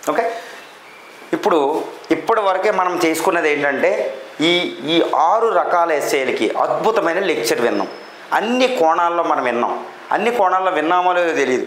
okay ఇప్పుడు ఇప్పటి వరకే మనం చేసుకున్నది ఏంటంటే ఈ ఈ ఆరు రకాల ఎస్ఏలకి అద్భుతమైన లెక్చర్ విన్నాం అన్ని కోణాల్లో మనం విన్నాం అన్ని కోణాల్లో విన్నామో లేదో తెలియదు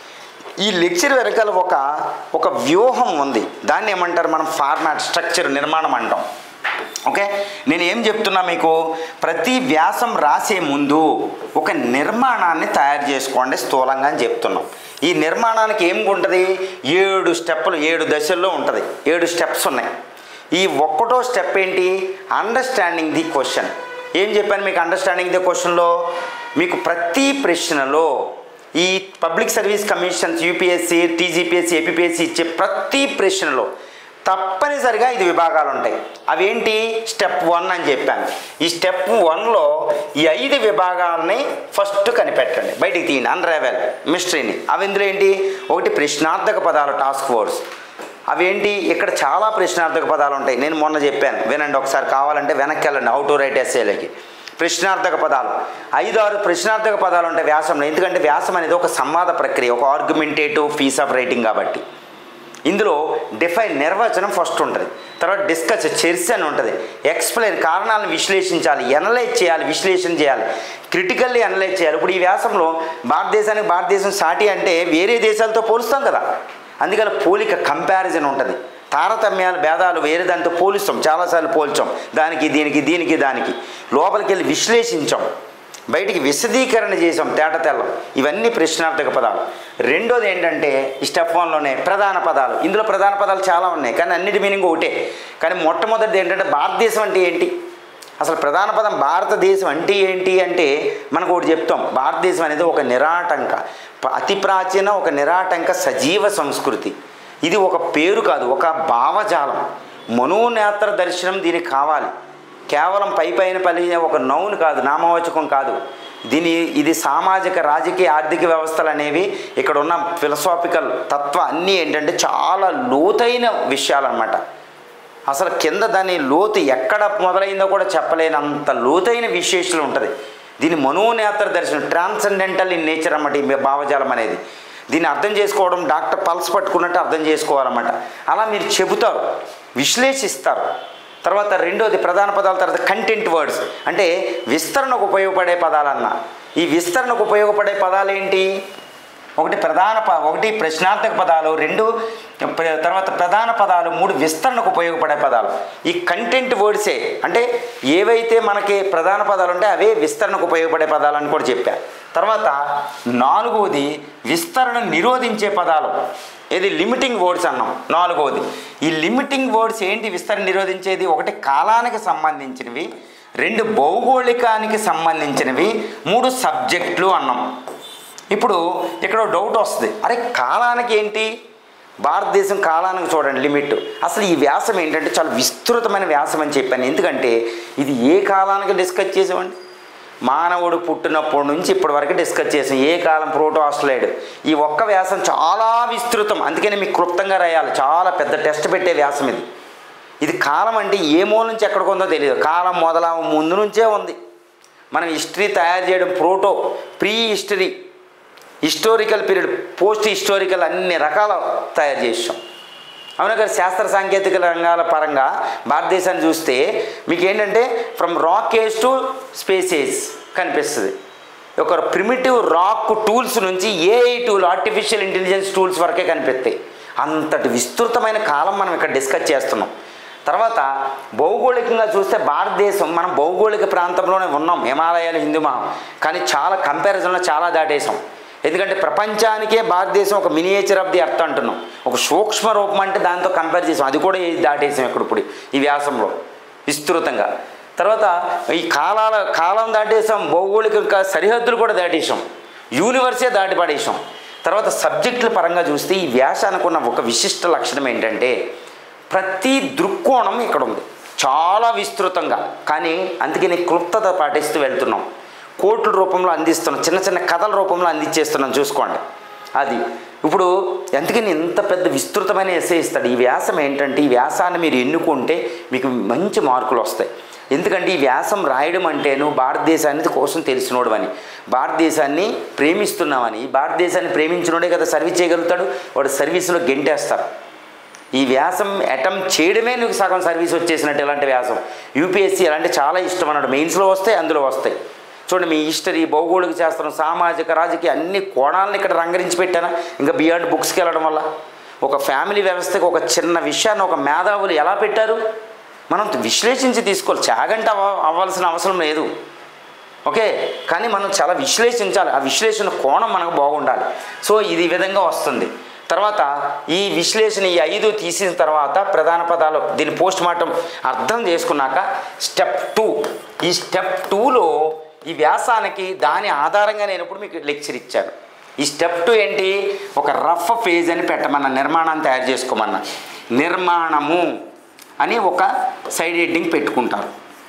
ఈ లెక్చర్ వెనకాల ఒక ఒక వ్యూహం ఉంది దాన్ని ఏమంటారు మనం ఫార్మాట్ స్ట్రక్చర్ నిర్మాణం అంటాం ఓకే నేను ఏం చెప్తున్నా మీకు ప్రతి వ్యాసం రాసే ముందు ఒక నిర్మాణాన్ని తయారు చేసుకోండి స్థూలంగా అని చెప్తున్నాం ఈ నిర్మాణానికి ఏం ఉంటుంది ఏడు స్టెప్పులు ఏడు దశల్లో ఉంటుంది ఏడు స్టెప్స్ ఉన్నాయి ఈ ఒక్కటో స్టెప్ ఏంటి అండర్స్టాండింగ్ ది క్వశ్చన్ ఏం చెప్పాను మీకు అండర్స్టాండింగ్ ది క్వశ్చన్లో మీకు ప్రతి ప్రశ్నలో ఈ public service commissions UPSC TGPSC APSC ఇచ్చే ప్రతి ప్రశ్నలో తప్పనిసరిగా ఐదు విభాగాలు ఉంటాయి అవేంటి స్టెప్ వన్ అని చెప్పాను ఈ స్టెప్ వన్లో ఈ ఐదు విభాగాలని ఫస్ట్ కనిపెట్టండి బయటికి తీయండి అన్రావెల్ మిస్టరీని అవి ఇందులో ఏంటి ఒకటి ప్రశ్నార్థక పదాలు టాస్క్ ఫోర్స్ అవేంటి ఇక్కడ చాలా ప్రశ్నార్థక పదాలు ఉంటాయి నేను మొన్న చెప్పాను వినండి ఒకసారి కావాలంటే వెనక్కి వెళ్ళండి అవుట్ రైట్ ఎస్ఏలకి ప్రశ్నార్థక పదాలు ఐదు ఆరు ప్రశ్నార్థక పదాలు ఉంటాయి వ్యాసంలో ఎందుకంటే వ్యాసం అనేది ఒక సంవాద ప్రక్రియ ఒక ఆర్గ్యుమెంటేటివ్ పీస్ ఆఫ్ రైటింగ్ కాబట్టి ఇందులో డిఫైన్ నిర్వచనం ఫస్ట్ ఉంటుంది తర్వాత డిస్కస్ చర్చ అని ఉంటుంది ఎక్స్ప్లెయిన్ కారణాలను విశ్లేషించాలి ఎనలైజ్ చేయాలి విశ్లేషణ చేయాలి క్రిటికల్లీ అనలైజ్ చేయాలి ఇప్పుడు ఈ వ్యాసంలో భారతదేశానికి భారతదేశం సాటి అంటే వేరే దేశాలతో పోలుస్తాం కదా అందుకని పోలిక కంపారిజన్ ఉంటుంది తారతమ్యాలు భేదాలు వేరే దానితో పోలుస్తాం చాలాసార్లు పోల్చాం దానికి దీనికి దీనికి దానికి లోపలికి వెళ్ళి విశ్లేషించాం బయటికి విశదీకరణ చేసాం తేట తెల్లం ఇవన్నీ ప్రశ్నార్థక పదాలు రెండోది ఏంటంటే ఈ స్టెప్ వన్లోనే ప్రధాన పదాలు ఇందులో ప్రధాన పదాలు చాలా ఉన్నాయి కానీ అన్నిటి మీనింగ్ ఒకటే కానీ మొట్టమొదటిది ఏంటంటే భారతదేశం అంటే ఏంటి అసలు ప్రధాన పదం భారతదేశం అంటే ఏంటి అంటే మనకు ఒకటి చెప్తాం భారతదేశం అనేది ఒక నిరాటంక ప- అతి ప్రాచీన ఒక నిరాటంక సజీవ సంస్కృతి ఇది ఒక పేరు కాదు ఒక భావజాలం మనోనేత్ర దర్శనం దీనికి కావాలి కేవలం పై పైన పలిగే ఒక నౌన్ కాదు నామవాచకం కాదు దీని ఇది సామాజిక రాజకీయ ఆర్థిక వ్యవస్థలు అనేవి ఇక్కడ ఉన్న ఫిలసాఫికల్ తత్వ అన్నీ ఏంటంటే చాలా లోతైన విషయాలన్నమాట అసలు కింద దాని లోతు ఎక్కడ మొదలైందో కూడా చెప్పలేనంత లోతైన విశేషాలు ఉంటుంది దీని మనోనేత్ర దర్శనం ట్రాన్సెండెంటల్ ఇన్ నేచర్ అన్నమాట ఈ భావజాలం అనేది దీన్ని అర్థం చేసుకోవడం డాక్టర్ పల్స్ పట్టుకున్నట్టు అర్థం చేసుకోవాలన్నమాట అలా మీరు చెబుతారు విశ్లేషిస్తారు తర్వాత రెండోది ప్రధాన పదాల తర్వాత కంటెంట్ వర్డ్స్ అంటే విస్తరణకు ఉపయోగపడే పదాలన్న ఈ విస్తరణకు ఉపయోగపడే పదాలు ఏంటి ఒకటి ప్రధాన ప ఒకటి ప్రశ్నార్థక పదాలు రెండు ప్ర- తర్వాత ప్రధాన పదాలు మూడు విస్తరణకు ఉపయోగపడే పదాలు ఈ కంటెంట్ వర్డ్సే అంటే ఏవైతే మనకి ప్రధాన పదాలు ఉంటాయో అవే విస్తరణకు ఉపయోగపడే పదాలు అని కూడా చెప్పా తర్వాత నాలుగవది విస్తరణ నిరోధించే పదాలు ఇది లిమిటింగ్ వర్డ్స్ అన్నాం నాలుగవది ఈ లిమిటింగ్ వర్డ్స్ ఏంటి విస్తరణ నిరోధించేది ఒకటి కాలానికి సంబంధించినవి రెండు భౌగోళికానికి సంబంధించినవి మూడు సబ్జెక్టులు అన్నాం ఇప్పుడు ఇక్కడ ఒక డౌట్ వస్తుంది అరే కాలానికి ఏంటి భారతదేశం కాలానికి చూడండి లిమిట్ అసలు ఈ వ్యాసం ఏంటంటే చాలా విస్తృతమైన వ్యాసం అని చెప్పాను ఎందుకంటే ఇది ఏ కాలానికి డిస్కస్ చేసామండి మానవుడు పుట్టినప్పటి నుంచి ఇప్పటి వరకు డిస్కస్ చేసాం ఏ కాలం ప్రోటో ఆస్ట్రేలియాడు ఈ ఒక్క వ్యాసం చాలా విస్తృతం అందుకని మీకు క్లుప్తంగా రాయాలి చాలా పెద్ద టెస్ట్ పెట్టే వ్యాసం ఇది ఇది కాలం అంటే ఏ మూల నుంచి ఎక్కడికి ఉందో తెలియదు కాలం మొదల ముందు నుంచే ఉంది మనం హిస్టరీ తయారు చేయడం proto prehistory historical period post historical అన్ని రకాల తయారు చేసాం అవునా కదా శాస్త్ర సాంకేతిక రంగాల పరంగా భారతదేశాన్ని చూస్తే మీకు ఏంటంటే from rock age to space age కనిపిస్తుంది ఒక ప్రిమిటివ్ రాక్ టూల్స్ నుంచి AI tool artificial intelligence tools వరకే కనిపిస్తాయి అంతటి విస్తృతమైన కాలం మనం ఇక్కడ డిస్కస్ చేస్తున్నాం తర్వాత భౌగోళికంగా చూస్తే భారతదేశం మనం భౌగోళిక ప్రాంతంలోనే ఉన్నాం హిమాలయాలు హిందూ మహా కానీ చాలా కంపారిజన్లో చాలా దాటేసాం ఎందుకంటే ప్రపంచానికే భారతదేశం ఒక మినియేచర్ ఆఫ్ ది అర్త్ అంటున్నాం ఒక సూక్ష్మ రూపం అంటే దాంతో కంపేర్ చేసాం అది కూడా ఇది దాటేసాం ఇక్కడ ఇప్పుడు ఈ వ్యాసంలో విస్తృతంగా తర్వాత ఈ కాలాల కాలం దాటేసాం భౌగోళిక సరిహద్దులు కూడా దాటేసాం యూనివర్సే దాటి పడేసాం తర్వాత సబ్జెక్టుల పరంగా చూస్తే ఈ వ్యాసానికి ఉన్న ఒక విశిష్ట లక్షణం ఏంటంటే ప్రతి దృక్కోణం ఇక్కడ ఉంది చాలా విస్తృతంగా కానీ అందుకని క్లుప్తత పాటిస్తూ వెళ్తున్నాం కోట్ల రూపంలో అందిస్తున్నాం చిన్న చిన్న కథల రూపంలో అందించేస్తున్నాం చూసుకోండి అది ఇప్పుడు ఎందుకని ఇంత పెద్ద విస్తృతమైన ఎస్ఏ ఇస్తాడు ఈ వ్యాసం ఏంటంటే ఈ వ్యాసాన్ని మీరు ఎన్నుకుంటే మీకు మంచి మార్కులు వస్తాయి ఎందుకంటే ఈ వ్యాసం రాయడం అంటే నువ్వు భారతదేశాన్ని కోసం తెలిసినోడు అని భారతదేశాన్ని ప్రేమిస్తున్నామని భారతదేశాన్ని ప్రేమించినోడే కదా సర్వీస్ చేయగలుగుతాడు వాడు సర్వీస్లో గెంటేస్తారు ఈ వ్యాసం అటెంప్ట్ చేయడమే నీకు సగం సర్వీస్ వచ్చేసినట్టు ఇలాంటి వ్యాసం యూపీఎస్సీ అలాంటి చాలా ఇష్టం అన్నాడు మెయిన్స్లో వస్తాయి అందులో వస్తాయి చూడండి మీ హిస్టరీ భౌగోళిక శాస్త్రం సామాజిక రాజకీయ అన్ని కోణాలను ఇక్కడ రంగరించి పెట్టానా ఇంకా బియాండ్ బుక్స్కి వెళ్ళడం వల్ల ఒక ఫ్యామిలీ వ్యవస్థకి ఒక చిన్న విషయాన్ని ఒక మేధావులు ఎలా పెట్టారు మనం విశ్లేషించి తీసుకోవాలి చాగంట అవ్వ అవ్వాల్సిన అవసరం లేదు ఓకే కానీ మనం చాలా విశ్లేషించాలి ఆ విశ్లేషణ కోణం మనకు బాగుండాలి సో ఇది ఈ విధంగా వస్తుంది తర్వాత ఈ విశ్లేషణ ఈ ఐదు తీసిన తర్వాత ప్రధాన పదాలు దీని పోస్ట్ మార్టం అర్థం చేసుకున్నాక స్టెప్ టూ ఈ స్టెప్ టూలో ఈ వ్యాసానికి దాని ఆధారంగా నేను ఇప్పుడు మీకు లెక్చర్ ఇచ్చాను ఈ స్టెప్ టూ ఏంటి ఒక రఫ్ పేజ్ అని పెట్టమన్న నిర్మాణాన్ని తయారు చేసుకోమన్నా నిర్మాణము అని ఒక సైడ్ హెడ్డింగ్ పెట్టుకుంటారు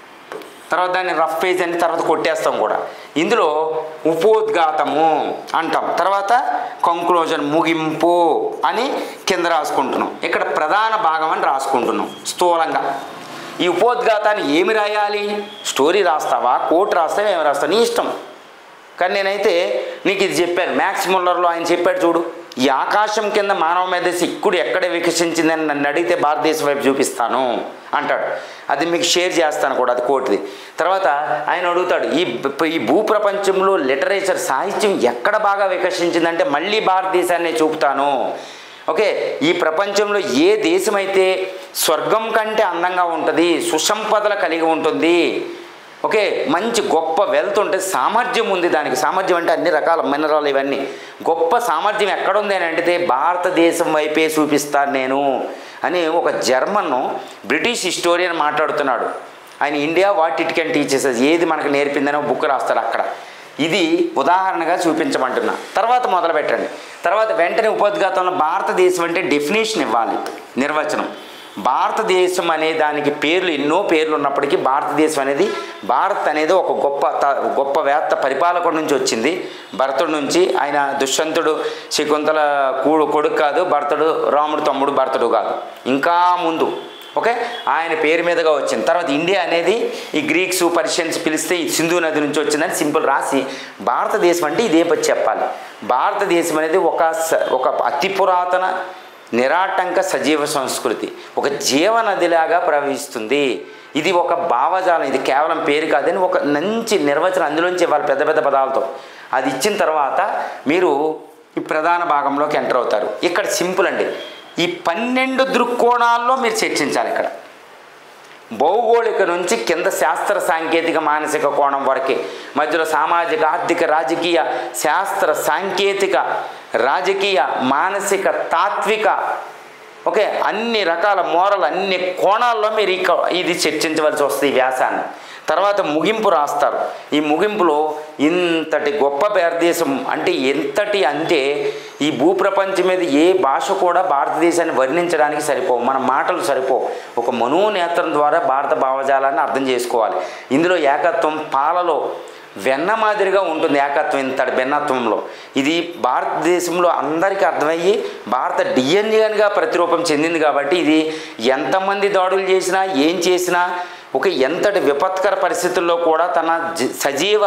తర్వాత దాన్ని రఫ్ పేజ్ అని తర్వాత కొట్టేస్తాం కూడా ఇందులో ఉపోద్ఘాతము అంటాం తర్వాత కంక్లూజన్ ముగింపు అని కింద రాసుకుంటున్నాం ఇక్కడ ప్రధాన భాగం అని రాసుకుంటున్నాం స్థూలంగా ఈ ఉపోద్ఘాతాన్ని ఏమి రాయాలి స్టోరీ రాస్తావా కోట్ రాస్తావా ఏమి రాస్తావా నీ ఇష్టం కానీ నేనైతే నీకు ఇది చెప్పాను మ్యాక్స్ ముల్లర్లో ఆయన చెప్పాడు చూడు ఈ ఆకాశం కింద మానవ మేధస్సు ఇక్కుడు ఎక్కడ వికసించిందని నన్ను అడిగితే భారతదేశం వైపు చూపిస్తాను అంటాడు అది మీకు షేర్ చేస్తాను కూడా అది కోటిది తర్వాత ఆయన అడుగుతాడు ఈ బ- ఈ భూప్రపంచంలో లిటరేచర్ సాహిత్యం ఎక్కడ బాగా వికసించిందంటే మళ్ళీ భారతదేశాన్ని చూపుతాను ఓకే ఈ ప్రపంచంలో ఏ దేశమైతే స్వర్గం కంటే అందంగా ఉంటుంది సుసంపదలు కలిగి ఉంటుంది ఓకే మంచి గొప్ప వెల్త్ ఉంటుంది సామర్థ్యం ఉంది దానికి సామర్థ్యం అంటే అన్ని రకాల మినరాలు ఇవన్నీ గొప్ప సామర్థ్యం ఎక్కడుంది అని అంటే భారతదేశం వైపే చూపిస్తాను నేను అని ఒక జర్మన్ బ్రిటిష్ హిస్టోరియన్ మాట్లాడుతున్నాడు ఆయన India what it can teaches ఏది మనకు నేర్పిందని ఒక బుక్ రాస్తాడు అక్కడ ఇది ఉదాహరణగా చూపించమంటున్నా తర్వాత మొదలు పెట్టండి తర్వాత వెంటనే ఉపోద్ఘాతంలో భారతదేశం అంటే డెఫినేషన్ ఇవ్వాలి నిర్వచనం భారతదేశం అనే దానికి పేర్లు ఎన్నో పేర్లు ఉన్నప్పటికీ భారతదేశం అనేది భారత్ అనేది ఒక గొప్ప త- గొప్ప వేత్త పరిపాలకుడి నుంచి వచ్చింది భరతుడి నుంచి ఆయన దుష్యంతుడు శకుంతల కూడు కొడుకు కాదు భరతుడు రాముడు తమ్ముడు భరతుడు కాదు ఇంకా ముందు ఓకే ఆయన పేరు మీదుగా వచ్చింది తర్వాత ఇండియా అనేది ఈ గ్రీక్స్ పర్షియన్స్ పిలిస్తే ఈ సింధు నది నుంచి వచ్చిందని సింపుల్ రాసి భారతదేశం అంటే ఇదే పచ్చి చెప్పాలి భారతదేశం అనేది ఒక స- ఒక అతి పురాతన నిరాటంక సజీవ సంస్కృతి ఒక జీవనదిలాగా ప్రవహిస్తుంది ఇది ఒక భావజాలం ఇది కేవలం పేరు కాదని ఒక మంచి నిర్వచనం అందులోంచి ఇవ్వాలి పెద్ద పెద్ద పదాలతో అది ఇచ్చిన తర్వాత మీరు ఈ ప్రధాన భాగంలోకి ఎంటర్ అవుతారు ఇక్కడ సింపుల్ అండి ఈ పన్నెండు దృక్కోణాల్లో మీరు చర్చించాలి ఇక్కడ భౌగోళిక నుంచి కింద శాస్త్ర సాంకేతిక మానసిక కోణం వరకే మధ్యలో సామాజిక ఆర్థిక రాజకీయ శాస్త్ర సాంకేతిక రాజకీయ మానసిక తాత్విక ఓకే అన్ని రకాల మోరల్ అన్ని కోణాల్లో మీరు ఇక ఇది చర్చించవలసి వస్తుంది ఈ వ్యాసాన్ని తర్వాత ముగింపు రాస్తారు ఈ ముగింపులో ఇంతటి గొప్ప భారతదేశం అంటే ఎంతటి అంటే ఈ భూప్రపంచం మీద ఏ భాష కూడా భారతదేశాన్ని వర్ణించడానికి సరిపోవు మన మాటలు సరిపోవు ఒక మనోనేత్రం ద్వారా భారత భావజాలాన్ని అర్థం చేసుకోవాలి ఇందులో ఏకత్వం పాలలో వెన్న మాదిరిగా ఉంటుంది ఏకత్వం ఇంతటి భిన్నత్వంలో ఇది భారతదేశంలో అందరికీ అర్థమయ్యి భారత డిఎన్ఏగా ప్రతిరూపం చెందింది కాబట్టి ఇది ఎంతమంది దాడులు చేసినా ఏం చేసినా ఒక ఎంతటి విపత్కర పరిస్థితుల్లో కూడా తన జ- సజీవ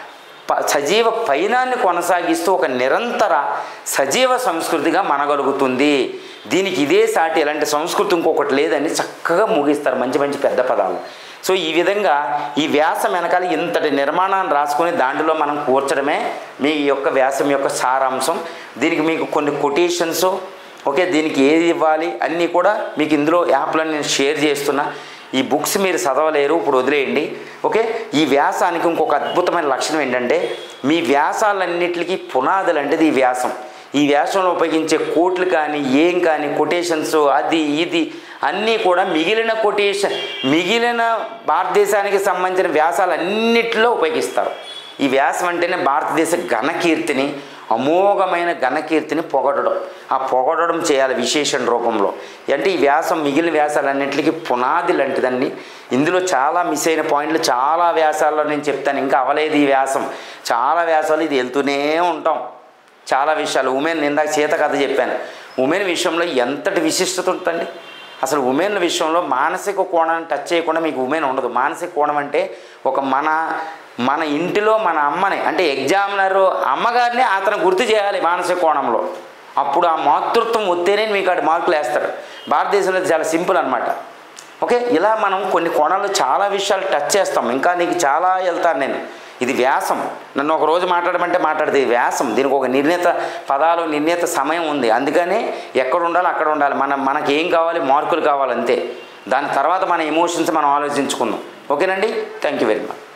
ప- సజీవ పైనాన్ని కొనసాగిస్తూ ఒక నిరంతర సజీవ సంస్కృతిగా మనగలుగుతుంది దీనికి ఇదే సాటి ఇలాంటి సంస్కృతి ఇంకొకటి లేదని చక్కగా ముగిస్తారు మంచి మంచి పెద్ద పదాలు సో ఈ విధంగా ఈ వ్యాసం వెనకాల ఇంతటి నిర్మాణాన్ని రాసుకొని దాంట్లో మనం కూర్చడమే మీ యొక్క వ్యాసం యొక్క సారాంశం దీనికి మీకు కొన్ని కొటేషన్స్ ఓకే దీనికి ఏది ఇవ్వాలి అన్నీ కూడా మీకు ఇందులో యాప్లో నేను షేర్ చేస్తున్నా ఈ బుక్స్ మీరు చదవలేరు ఇప్పుడు వదిలేయండి ఓకే ఈ వ్యాసానికి ఇంకొక అద్భుతమైన లక్షణం ఏంటంటే మీ వ్యాసాలన్నిటికీ పునాదులు అంటే ఈ వ్యాసం ఈ వ్యాసంలో ఉపయోగించే కోట్లు కానీ ఏం కానీ కొటేషన్స్ అది ఇది అన్నీ కూడా మిగిలిన కొటేషన్ మిగిలిన భారతదేశానికి సంబంధించిన వ్యాసాలన్నిటిలో ఉపయోగిస్తారు ఈ వ్యాసం అంటేనే భారతదేశ ఘనకీర్తిని అమోఘమైన ఘనకీర్తిని పొగడడం ఆ పొగడడం చేయాలి విశేషణ రూపంలో అంటే ఈ వ్యాసం మిగిలిన వ్యాసాలన్నింటికి పునాది లాంటిదండి ఇందులో చాలా మిస్ అయిన పాయింట్లు చాలా వ్యాసాల్లో నేను చెప్తాను ఇంకా అవలేదు ఈ వ్యాసం చాలా వ్యాసాలు ఇది వెళ్తూనే ఉంటాం చాలా విషయాలు ఉమెన్ ఇందాక సీత కథ చెప్పాను ఉమెన్ విషయంలో ఎంతటి విశిష్టత ఉంటుందండి అసలు ఉమెన్ విషయంలో మానసిక కోణాన్ని టచ్ చేయకుండా మీకు ఉమెన్ ఉండదు మానసిక కోణం అంటే ఒక మన మన ఇంటిలో మన అమ్మని అంటే ఎగ్జామినర్ అమ్మగారిని అతను గుర్తు చేయాలి మానసిక కోణంలో అప్పుడు ఆ మాతృత్వం వస్తేనే మీకు ఆడు మార్కులు వేస్తారు భారతదేశంలో ఇది చాలా సింపుల్ అనమాట ఓకే ఇలా మనం కొన్ని కోణాల్లో చాలా విషయాలు టచ్ చేస్తాం ఇంకా నీకు చాలా వెళ్తాను నేను ఇది వ్యాసం నన్ను ఒక రోజు మాట్లాడమంటే మాట్లాడితే ఇది వ్యాసం దీనికి ఒక నిర్ణీత పదాలు నిర్ణీత సమయం ఉంది అందుకనే ఎక్కడ ఉండాలో అక్కడ ఉండాలి మనం మనకి ఏం కావాలి మార్కులు కావాలి అంతే దాని తర్వాత మన ఎమోషన్స్ మనం ఆలోచించుకుందాం ఓకేనండి థ్యాంక్ యూ వెరీ మచ్